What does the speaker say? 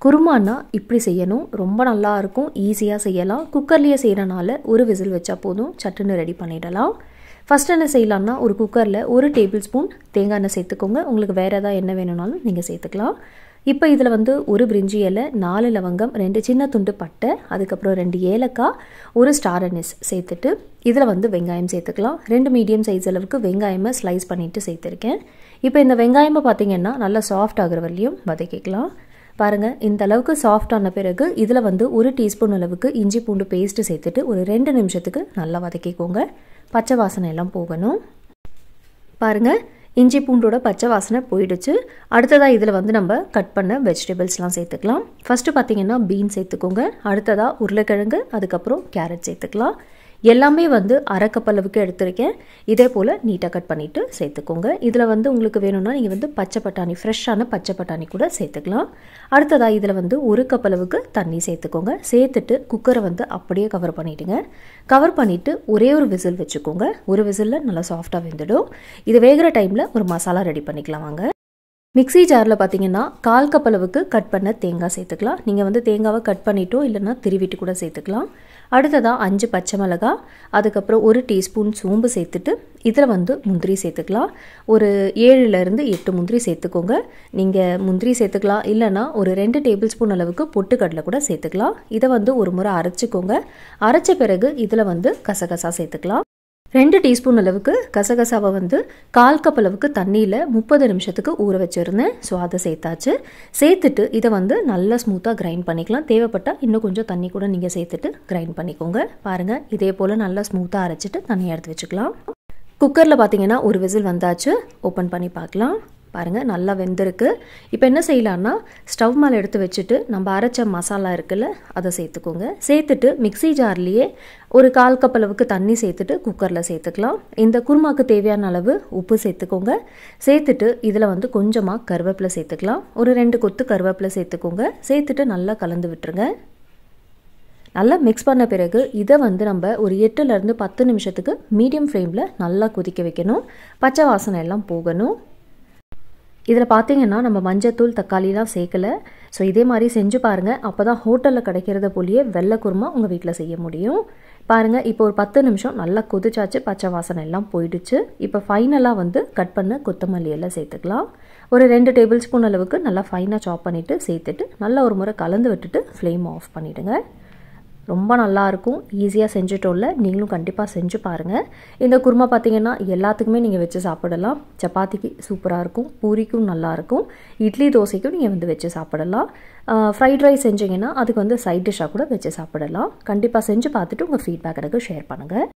குருமானா இப்படி செய்யணும் ரொம்ப நல்லா இருக்கும் ஈஸியாக செய்யலாம் குக்கர்லேயே செய்கிறனால ஒரு விசில் வச்சா போதும் சட்டுன்னு ரெடி பண்ணிடலாம் ஃபஸ்ட் என்ன செய்யலாம்னா ஒரு குக்கரில் ஒரு டேபிள் ஸ்பூன் தேங்காய் எண்ணெய் சேர்த்துக்கோங்க உங்களுக்கு வேறு ஏதாவது என்ன வேணும்னாலும் நீங்கள் சேர்த்துக்கலாம் இப்போ இதில் வந்து ஒரு பிரிஞ்சி இலை நாலு லவங்கம் ரெண்டு சின்ன துண்டு பட்டை அதுக்கப்புறம் ரெண்டு ஏலக்காய் ஒரு ஸ்டார் அனிஸ் சேர்த்துட்டு இதில் வந்து வெங்காயம் சேர்த்துக்கலாம் ரெண்டு மீடியம் சைஸ் அளவுக்கு வெங்காயமை ஸ்லைஸ் பண்ணிவிட்டு சேர்த்துருக்கேன் இப்போ இந்த வெங்காயமை பார்த்தீங்கன்னா நல்லா சாஃப்ட் ஆகிற வரலையும் வதக்கிக்கலாம் பாருங்கள் இந்த அளவுக்கு சாஃப்ட் ஆன பிறகு இதில் வந்து ஒரு டீஸ்பூன் அளவுக்கு இஞ்சி பூண்டு பேஸ்ட்டு சேர்த்துட்டு ஒரு ரெண்டு நிமிஷத்துக்கு நல்லா வதக்கிக்கோங்க பச்சை வாசனை எல்லாம் போகணும் பாருங்கள் இஞ்சி பூண்டோட பச்சை வாசனை போயிடுச்சு அடுத்ததாக இதில் வந்து நம்ம கட் பண்ண வெஜிடபிள்ஸ்லாம் சேர்த்துக்கலாம் ஃபஸ்ட்டு பார்த்தீங்கன்னா பீன் சேர்த்துக்கோங்க அடுத்ததாக உருளைக்கிழங்கு அதுக்கப்புறம் கேரட் சேர்த்துக்கலாம் எல்லாமே வந்து அரை கப் அளவுக்கு எடுத்திருக்கேன் இதே போல் நீட்டாக கட் பண்ணிவிட்டு சேர்த்துக்கோங்க இதில் வந்து உங்களுக்கு வேணும்னா நீங்கள் வந்து பச்சை பட்டாணி ஃப்ரெஷ்ஷான பச்சை பட்டாணி கூட சேர்த்துக்கலாம் அடுத்ததாக இதில் வந்து ஒரு கப் அளவுக்கு தண்ணி சேர்த்துக்கோங்க சேர்த்துட்டு குக்கரை வந்து அப்படியே கவர் பண்ணிவிடுங்க கவர் பண்ணிவிட்டு ஒரே ஒரு விசில் வச்சுக்கோங்க ஒரு விசிலில் நல்லா சாஃப்டாக வெந்துடும் இது வேகிற டைமில் ஒரு மசாலா ரெடி பண்ணிக்கலாம் வாங்க மிக்ஸி ஜாரில் பார்த்தீங்கன்னா கால் கப் அளவுக்கு கட் பண்ண தேங்காய் சேர்த்துக்கலாம் நீங்கள் வந்து தேங்காவை கட் பண்ணிட்டோ இல்லைன்னா திருவிட்டு கூட சேர்த்துக்கலாம் அடுத்ததாக அஞ்சு பச்சை மிளகா அதுக்கப்புறம் ஒரு டீஸ்பூன் சோம்பு சேர்த்துட்டு இதில் வந்து முந்திரி சேர்த்துக்கலாம் ஒரு ஏழுலேருந்து எட்டு முந்திரி சேர்த்துக்கோங்க நீங்கள் முந்திரி சேர்த்துக்கலாம் இல்லைன்னா ஒரு ரெண்டு டேபிள் ஸ்பூன் அளவுக்கு பொட்டுக்கடலை கூட சேர்த்துக்கலாம் இதை வந்து ஒரு முறை அரைச்சிக்கோங்க அரைச்ச பிறகு இதில் வந்து கசகசா சேர்த்துக்கலாம் ரெண்டு டீஸ்பூன் அளவுக்கு கசகசாவை வந்து கால் கப் அளவுக்கு தண்ணியில் முப்பது நிமிஷத்துக்கு ஊற வச்சுருந்தேன் ஸோ அதை சேர்த்தாச்சு சேர்த்துட்டு இதை வந்து நல்லா ஸ்மூத்தாக கிரைண்ட் பண்ணிக்கலாம் தேவைப்பட்டால் இன்னும் கொஞ்சம் தண்ணி கூட நீங்கள் சேர்த்துட்டு கிரைண்ட் பண்ணிக்கோங்க பாருங்கள் இதே போல் நல்லா ஸ்மூத்தாக அரைச்சிட்டு தண்ணி எடுத்து வச்சுக்கலாம் குக்கரில் பார்த்தீங்கன்னா ஒரு விசில் வந்தாச்சு ஓப்பன் பண்ணி பார்க்கலாம் பாருங்கள் நல்லா வெந்திருக்கு இப்போ என்ன செய்யலான்னா ஸ்டவ் மேலே எடுத்து வச்சுட்டு நம்ம அரைச்ச மசாலா இருக்குல்ல அதை சேர்த்துக்கோங்க சேர்த்துட்டு மிக்ஸி ஜார்லேயே ஒரு கால் கப் அளவுக்கு தண்ணி சேர்த்துட்டு குக்கரில் சேர்த்துக்கலாம் இந்த குருமாக்கு தேவையான அளவு உப்பு சேர்த்துக்கோங்க சேர்த்துட்டு இதில் வந்து கொஞ்சமாக கருவேப்பிலை சேர்த்துக்கலாம் ஒரு ரெண்டு கொத்து கருவேப்பிலை சேர்த்துக்கோங்க சேர்த்துட்டு நல்லா கலந்து விட்டுருங்க நல்லா மிக்ஸ் பண்ண பிறகு இதை வந்து நம்ம ஒரு எட்டுலேருந்து பத்து நிமிஷத்துக்கு மீடியம் ஃப்ளேமில் நல்லா கொதிக்க வைக்கணும் பச்சை வாசனை எல்லாம் போகணும் இதில் பார்த்தீங்கன்னா நம்ம மஞ்சத்தூள் தக்காளிலாம் சேர்க்கலை ஸோ இதே மாதிரி செஞ்சு பாருங்கள் அப்போ தான் ஹோட்டலில் கிடைக்கிறத போலியே வெள்ளை குருமா உங்கள் வீட்டில் செய்ய முடியும் பாருங்கள் இப்போ ஒரு பத்து நிமிஷம் நல்லா கொதிச்சாச்சு பச்சை வாசனை எல்லாம் போயிடுச்சு இப்போ ஃபைனலாக வந்து கட் பண்ண கொத்தமல்லி எல்லாம் சேர்த்துக்கலாம் ஒரு ரெண்டு டேபிள் ஸ்பூன் அளவுக்கு நல்லா ஃபைனாக சாப் பண்ணிவிட்டு சேர்த்துட்டு நல்லா ஒரு முறை கலந்து விட்டுட்டு ஃப்ளேம் ஆஃப் பண்ணிவிடுங்க ரொம்ப நல்லாயிருக்கும் ஈஸியாக செஞ்சுட்டோம்ல நீங்களும் கண்டிப்பாக செஞ்சு பாருங்கள் இந்த குருமா பார்த்தீங்கன்னா எல்லாத்துக்குமே நீங்கள் வச்சு சாப்பிடலாம் சப்பாத்திக்கு சூப்பராக இருக்கும் பூரிக்கும் நல்லாயிருக்கும் இட்லி தோசைக்கும் நீங்கள் வந்து வச்சு சாப்பிடலாம் ஃப்ரைட் ரைஸ் செஞ்சீங்கன்னா அதுக்கு வந்து சைட் டிஷ்ஷாக கூட வச்சு சாப்பிடலாம் கண்டிப்பாக செஞ்சு பார்த்துட்டு உங்கள் ஃபீட்பேக் எனக்கு ஷேர் பண்ணுங்கள்